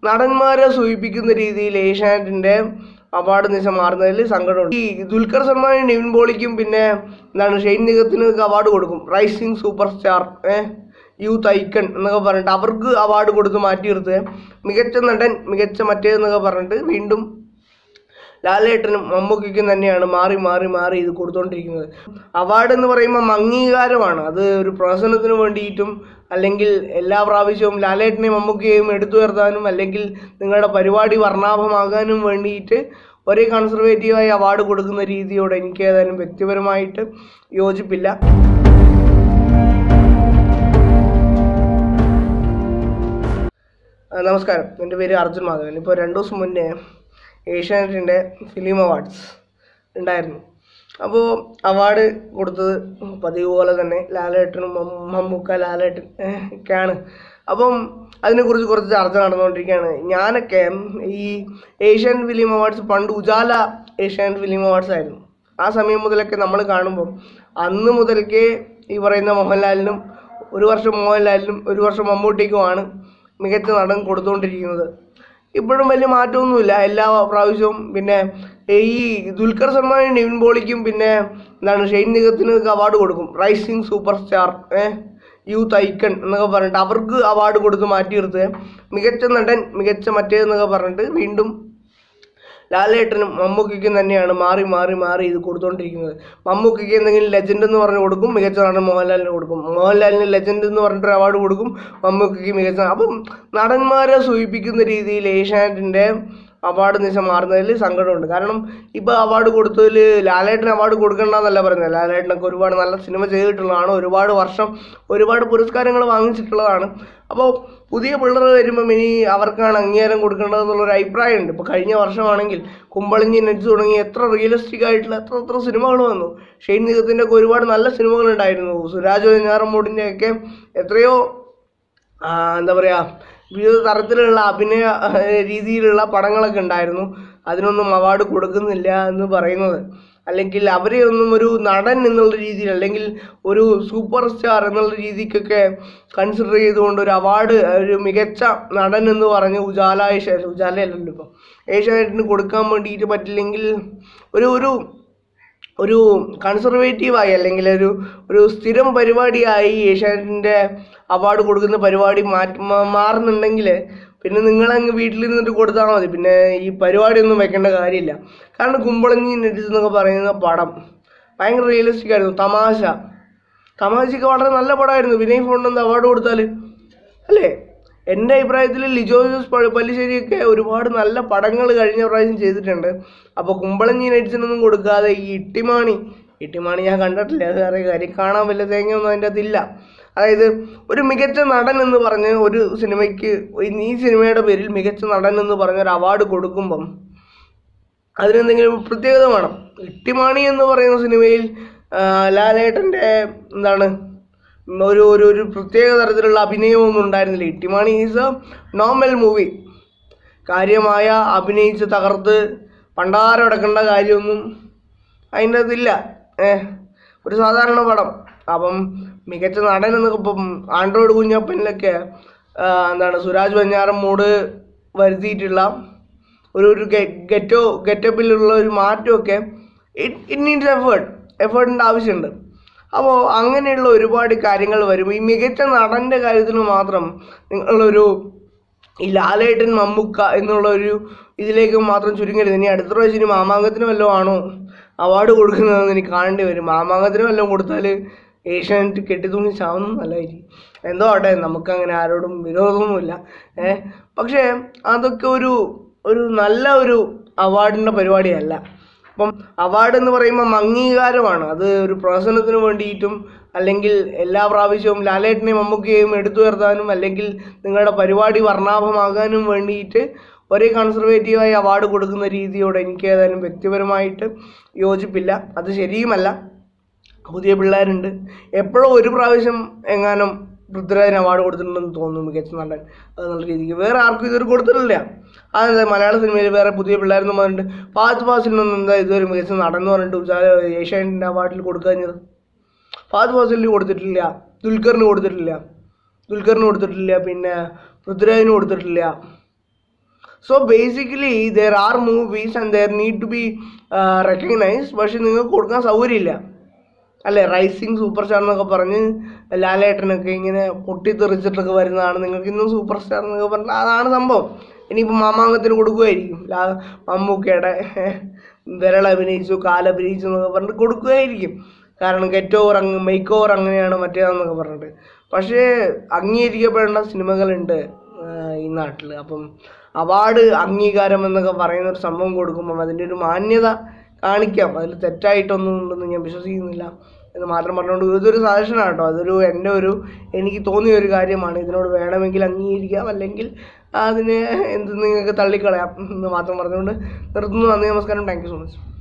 നടന്മാരെ സൂചിപ്പിക്കുന്ന രീതിയിൽ ഏഷ്യാനെറ്റിന്റെ അവാർഡ് നിശ മാറുന്നതിൽ സങ്കടമുണ്ട് ഈ ദുൽഖർ സൽമാനും നിവിൻ പോളിക്കും പിന്നെ എന്താണ് ഷെയ്ൻ നിഗത്തിന് അവാർഡ് കൊടുക്കും rising super star uh youth icon എന്നൊക്കെ പറഞ്ഞിട്ട് അവർക്ക് അവാർഡ് കൊടുത്ത് മാറ്റി നിർത്തുക മികച്ച നടൻ മികച്ച മറ്റേതെന്നൊക്കെ പറഞ്ഞിട്ട് വീണ്ടും ലാലേട്ടനും മമ്മൂക്കയ്ക്കും തന്നെയാണ് മാറി മാറി മാറി ഇത് കൊടുത്തുകൊണ്ടിരിക്കുന്നത് അവാർഡ് എന്ന് പറയുമ്പോൾ അംഗീകാരമാണ് അത് ഒരു പ്രഹസനത്തിന് വേണ്ടിയിട്ടും അല്ലെങ്കിൽ എല്ലാ പ്രാവശ്യവും ലാലേട്ടനെയും മമ്മൂക്കയെയും എടുത്തുയർത്താനും അല്ലെങ്കിൽ നിങ്ങളുടെ പരിപാടി വർണ്ണാഭമാകാനും വേണ്ടിയിട്ട് ഒരേ കൺസർവേറ്റീവായി അവാർഡ് കൊടുക്കുന്ന രീതിയോട് എനിക്ക് ഏതായാലും വ്യക്തിപരമായിട്ട് യോജിപ്പില്ല ആ, നമസ്കാരം എൻ്റെ പേര് അർജുൻ മാധവൻ ഇപ്പോൾ രണ്ട് ദിവസം മുന്നേ ഏഷ്യാനെറ്റിൻ്റെ ഫിലിം അവാർഡ്സ് ഉണ്ടായിരുന്നു അപ്പോൾ അവാർഡ് കൊടുത്തത് പതിവ് പോലെ തന്നെ ലാലേട്ടനും മമ്മ- മമ്മൂക്ക ലാലേട്ടൻ ഏഹ്, ഒക്കെയാണ് അപ്പം അതിനെക്കുറിച്ച് കുറച്ച് ചർച്ച നടന്നുകൊണ്ടിരിക്കുകയാണ് ഞാനൊക്കെ ഈ ഏഷ്യൻ ഫിലിം അവാർഡ്സ് പണ്ട് ഉജാല ഏഷ്യൻ ഫിലിം അവാർഡ്സ് ആയിരുന്നു ആ സമയം മുതലൊക്കെ നമ്മൾ കാണുമ്പം അന്ന് മുതൽക്കേ ഈ പറയുന്ന മോഹൻലാലിനും ഒരു വർഷം മോഹൻലാലിനും ഒരു വർഷം മമ്മൂട്ടിക്കുമാണ് മികച്ച നടൻ കൊടുത്തുകൊണ്ടിരിക്കുന്നത് ഇപ്പോഴും വലിയ മാറ്റമൊന്നുമില്ല എല്ലാ പ്രാവശ്യവും പിന്നെ ഈ ദുൽഖർ സൽമാനും നിവിൻ പോളിക്കും പിന്നെ എന്താണ് ഷെയ്ൻ നിഗത്തിന് അവാർഡ് കൊടുക്കും rising super star uh youth icon എന്നൊക്കെ പറഞ്ഞിട്ട് അവർക്ക് അവാർഡ് കൊടുത്ത് മാറ്റി നിർത്തുക മികച്ച നടൻ മികച്ച മറ്റേതെന്നൊക്കെ പറഞ്ഞിട്ട് വീണ്ടും ലാലേട്ടനും മമ്മൂക്കയ്ക്കും തന്നെയാണ് മാറി മാറി മാറി ഇത് കൊടുത്തുകൊണ്ടിരിക്കുന്നത് മമ്മൂക്കയ്ക്ക് എന്തെങ്കിലും ലെജൻഡ് എന്ന് പറഞ്ഞ് കൊടുക്കും മികച്ച നടൻ മോഹൻലാലിന് കൊടുക്കും മോഹൻലാലിന് ലെജൻഡ് എന്ന് പറഞ്ഞിട്ട് അവാർഡ് കൊടുക്കും മമ്മൂക്കയ്ക്ക് മികച്ച അപ്പം നടന്മാരെ സൂചിപ്പിക്കുന്ന രീതിയിൽ ഏഷ്യാനെറ്റിൻ്റെ അവാർഡ് നിശ മാറുന്നതിൽ സങ്കടമുണ്ട് കാരണം ഇപ്പോൾ അവാർഡ് കൊടുത്തതിൽ ലാലേട്ടന് അവാർഡ് കൊടുക്കണ്ടെന്നല്ല പറയുന്നത് ലാലേട്ടനൊക്കെ ഒരുപാട് നല്ല സിനിമ ചെയ്തിട്ടുള്ളതാണ് ഒരുപാട് വർഷം ഒരുപാട് പുരസ്കാരങ്ങൾ വാങ്ങിച്ചിട്ടുള്ളതാണ് അപ്പോൾ പുതിയ പിള്ളേർ വരുമ്പം ഇനി അവർക്കാണ് അംഗീകാരം കൊടുക്കേണ്ടതെന്നുള്ളൊരു അഭിപ്രായമുണ്ട് ഇപ്പോൾ കഴിഞ്ഞ വർഷമാണെങ്കിൽ കുമ്പളഞ്ഞി നെറ്റ്സ് തുടങ്ങി എത്ര റിയലിസ്റ്റിക് ആയിട്ടുള്ള എത്ര എത്ര സിനിമകൾ വന്നു ഷെയ്ൻ നിഗത്തിൻ്റെ ഒക്കെ ഒരുപാട് നല്ല സിനിമകൾ ഉണ്ടായിരുന്നു സുരാജ് വെഞ്ഞാറമ്മൂടിൻ്റെ ഒക്കെ എത്രയോ ആ, എന്താ പറയുക വിവിധ തരത്തിലുള്ള അഭിനയ ആ, രീതിയിലുള്ള പടങ്ങളൊക്കെ ഉണ്ടായിരുന്നു അതിനൊന്നും അവാർഡ് കൊടുക്കുന്നില്ല എന്ന് പറയുന്നത് അല്ലെങ്കിൽ അവരെ ഒന്നും ഒരു നടൻ എന്നുള്ള രീതിയിൽ അല്ലെങ്കിൽ ഒരു സൂപ്പർ സ്റ്റാർ എന്നുള്ള രീതിക്കൊക്കെ കൺസിഡർ ചെയ്തുകൊണ്ട് ഒരു അവാർഡ് ഒരു മികച്ച നടൻ എന്ന് പറഞ്ഞ് ഉജാല ഏഷ്യ ഉജാലയല്ലല്ലോ ഇപ്പോൾ ഏഷ്യാനെറ്റിന് കൊടുക്കാൻ വേണ്ടിയിട്ട് പറ്റില്ലെങ്കിൽ ഒരു ഒരു ഒരു കൺസർവേറ്റീവായി അല്ലെങ്കിൽ ഒരു ഒരു സ്ഥിരം പരിപാടിയായി ഏഷ്യാനെറ്റിൻ്റെ അവാർഡ് കൊടുക്കുന്ന പരിപാടി മാറ്റി മാ- മാറുന്നുണ്ടെങ്കിൽ പിന്നെ നിങ്ങളങ്ങ് വീട്ടിൽ നിന്നിട്ട് കൊടുത്താൽ മതി പിന്നെ ഈ പരിപാടിയൊന്നും വെക്കേണ്ട കാര്യമില്ല കാരണം കുമ്പളഞ്ഞി നെറ്റിസ് എന്നൊക്കെ പറയുന്ന പടം ഭയങ്കര റിയലിസ്റ്റിക് ആയിരുന്നു തമാശ തമാശയ്ക്ക് വളരെ നല്ല പടമായിരുന്നു വിനയ് ഫോണിന് അവാർഡ് കൊടുത്താൽ അല്ലേ എൻ്റെ അഭിപ്രായത്തിൽ ലിജോ ജോസ് പ- പല്ലിശ്ശേരിയൊക്കെ ഒരുപാട് നല്ല പടങ്ങൾ കഴിഞ്ഞ പ്രാവശ്യം ചെയ്തിട്ടുണ്ട് അപ്പോൾ കുമ്പളഞ്ഞി നൈറ്റ്സിനൊന്നും കൊടുക്കാതെ ഈ ഇട്ടിമാണി ഇട്ടിമാണി ഞാൻ കണ്ടിട്ടില്ല അത് വേറെ കാര്യം കാണാൻ വലിയ തേങ്ങയൊന്നും അതിൻ്റെ അകത്തില്ല അതായത് ഒരു മികച്ച നടൻ എന്ന് പറഞ്ഞ് ഒരു സിനിമയ്ക്ക് ഈ സിനിമയുടെ പേരിൽ മികച്ച നടൻ എന്ന് പറഞ്ഞ ഒരു അവാർഡ് കൊടുക്കുമ്പം അതിനെന്തെങ്കിലും പ്രത്യേകത വേണം ഇട്ടിമാണി എന്ന് പറയുന്ന സിനിമയിൽ ആ, ലാലേട്ടൻ്റെ എന്താണ് ഒരു ഒരു ഒരു പ്രത്യേക തരത്തിലുള്ള അഭിനയമൊന്നും ഉണ്ടായിരുന്നില്ല Ittymaani is a normal movie കാര്യമായ അഭിനയിച്ച് തകർത്ത് പണ്ടാരം അടക്കേണ്ട കാര്യമൊന്നും അതിൻ്റെ അകത്തില്ല ഏഹ് ഒരു സാധാരണ പടം അപ്പം മികച്ച നടൻ എന്നൊക്കെ ഇപ്പം ആൻഡ്രോയിഡ് കുഞ്ഞപ്പനിലൊക്കെ ആ, എന്താണ് സുരാജ് വെഞ്ഞാറമ്മൂട് വരുത്തിയിട്ടുള്ള ഒരു ഒരു ഗെറ്റോ ഗെറ്റപ്പിലുള്ള ഒരു മാറ്റമൊക്കെ ഇറ്റ് നീഡ്സ് എഫേർട്ട് എഫേർട്ടിൻ്റെ ആവശ്യമുണ്ട് അപ്പോൾ അങ്ങനെയുള്ള ഒരുപാട് കാര്യങ്ങൾ വരും ഈ മികച്ച നടൻ്റെ കാര്യത്തിൽ മാത്രം നിങ്ങളൊരു ഈ ലാലേട്ടൻ മമ്മൂക്ക എന്നുള്ള ഒരു ഇതിലേക്ക് മാത്രം ചുരുങ്ങരുത് ഇനി അടുത്ത പ്രാവശ്യം ഇനി മാമാങ്കത്തിന് വല്ലതും ആണോ അവാർഡ് കൊടുക്കുന്നതെന്ന് എനിക്ക് കാണേണ്ടി വരും മാമാങ്കത്തിന് വല്ലതും കൊടുത്താൽ ഏഷ്യാനെറ്റ് കെട്ടിത്തൂങ്ങി ചാവുന്നത് നല്ലതായിരിക്കും എന്തോ ആട്ടെ നമുക്കങ്ങനെ ആരോടും വിരോധമൊന്നുമില്ല ഏഹ് പക്ഷേ അതൊക്കെ ഒരു ഒരു നല്ല ഒരു അവാർഡിൻ്റെ പരിപാടിയല്ല അപ്പം അവാർഡ് എന്ന് പറയുമ്പോൾ അംഗീകാരമാണ് അത് ഒരു പ്രഹസനത്തിന് വേണ്ടിയിട്ടും അല്ലെങ്കിൽ എല്ലാ പ്രാവശ്യവും ലാലേട്ടനെയും മമ്മൂക്കയെയും എടുത്തുയർത്താനും അല്ലെങ്കിൽ നിങ്ങളുടെ പരിപാടി വർണ്ണാഭമാകാനും വേണ്ടിയിട്ട് ഒരേ കൺസർവേറ്റീവായി അവാർഡ് കൊടുക്കുന്ന രീതിയോട് എനിക്ക് ഏതായാലും വ്യക്തിപരമായിട്ട് യോജിപ്പില്ല അത് ശരിയുമല്ല പുതിയ പിള്ളേരുണ്ട് എപ്പോഴും ഒരു പ്രാവശ്യം എങ്ങാനും പൃഥ്വിരാജിന് അവാർഡ് കൊടുത്തിട്ടുണ്ടെന്ന് തോന്നുന്നു മികച്ച നടൻ അത് നല്ല രീതിക്ക് വേറെ ആർക്കും ഇതുവരെ കൊടുത്തിട്ടില്ല അതെന്താ മലയാള സിനിമയിൽ വേറെ പുതിയ പിള്ളേരെന്ന് പറഞ്ഞിട്ട് ഫാസ്റ്റ് ഫാസിലിനൊന്നും എന്താ ഇതുവരെ മികച്ച നടൻ എന്ന് പറഞ്ഞിട്ട് ഉജാല ഏഷ്യാനെറ്റിൻ്റെ അവാർഡിൽ കൊടുക്കാഞ്ഞത് ഫാസ്റ്റ് ഫാസിലിന് കൊടുത്തിട്ടില്ല ദുൽഖറിന് കൊടുത്തിട്ടില്ല ദുൽഖറിന് കൊടുത്തിട്ടില്ല പിന്നെ പൃഥ്വിരാജിന് കൊടുത്തിട്ടില്ല so basically there are movies and there need to be recognised പക്ഷെ നിങ്ങൾക്ക് കൊടുക്കാൻ സൗകര്യമില്ല അല്ലേ റൈസിങ് സൂപ്പർ സ്റ്റാർ എന്നൊക്കെ പറഞ്ഞ് ലാലേട്ടനൊക്കെ ഇങ്ങനെ പൊട്ടിത്തെറിച്ചിട്ടൊക്കെ വരുന്നതാണ് നിങ്ങൾക്ക് ഇന്നും സൂപ്പർ സ്റ്റാർ എന്നൊക്കെ പറഞ്ഞാൽ അതാണ് സംഭവം ഇനിയിപ്പോൾ മാമാങ്കത്തിന് കൊടുക്കുമായിരിക്കും ലാ മമ്മൂക്കയുടെ വിരൽ അഭിനയിച്ചു കാലഭിനയിച്ചു എന്നൊക്കെ പറഞ്ഞിട്ട് കൊടുക്കുകയായിരിക്കും കാരണം ഗെറ്റ് ഓവർ അങ്ങ് മേക്ക് ഓവർ അങ്ങനെയാണ് മറ്റേതാന്നൊക്കെ പറഞ്ഞിട്ട് പക്ഷേ അംഗീകരിക്കപ്പെടേണ്ട സിനിമകളുണ്ട് ആഹ് ഈ നാട്ടിൽ അപ്പം അവാർഡ് അംഗീകാരം എന്നൊക്കെ പറയുന്ന ഒരു സംഭവം കൊടുക്കുമ്പം അതിൻ്റെ ഒരു മാന്യത കാണിക്കാം അതിൽ തെറ്റായിട്ടൊന്നും ഉണ്ടെന്ന് ഞാൻ വിശ്വസിക്കുന്നില്ല എന്ന് മാത്രം പറഞ്ഞുകൊണ്ട് ഇതൊരു സജഷനാണ് കേട്ടോ അതൊരു എൻ്റെ ഒരു എനിക്ക് തോന്നിയ ഒരു കാര്യമാണ് ഇതിനോട് വേണമെങ്കിൽ അംഗീകരിക്കാം അല്ലെങ്കിൽ അതിനെ എന്ത് നിങ്ങൾക്ക് തള്ളിക്കളയാം എന്ന് മാത്രം പറഞ്ഞുകൊണ്ട് നിർത്തുന്നു നന്ദി നമസ്കാരം താങ്ക് യു സോ മച്ച്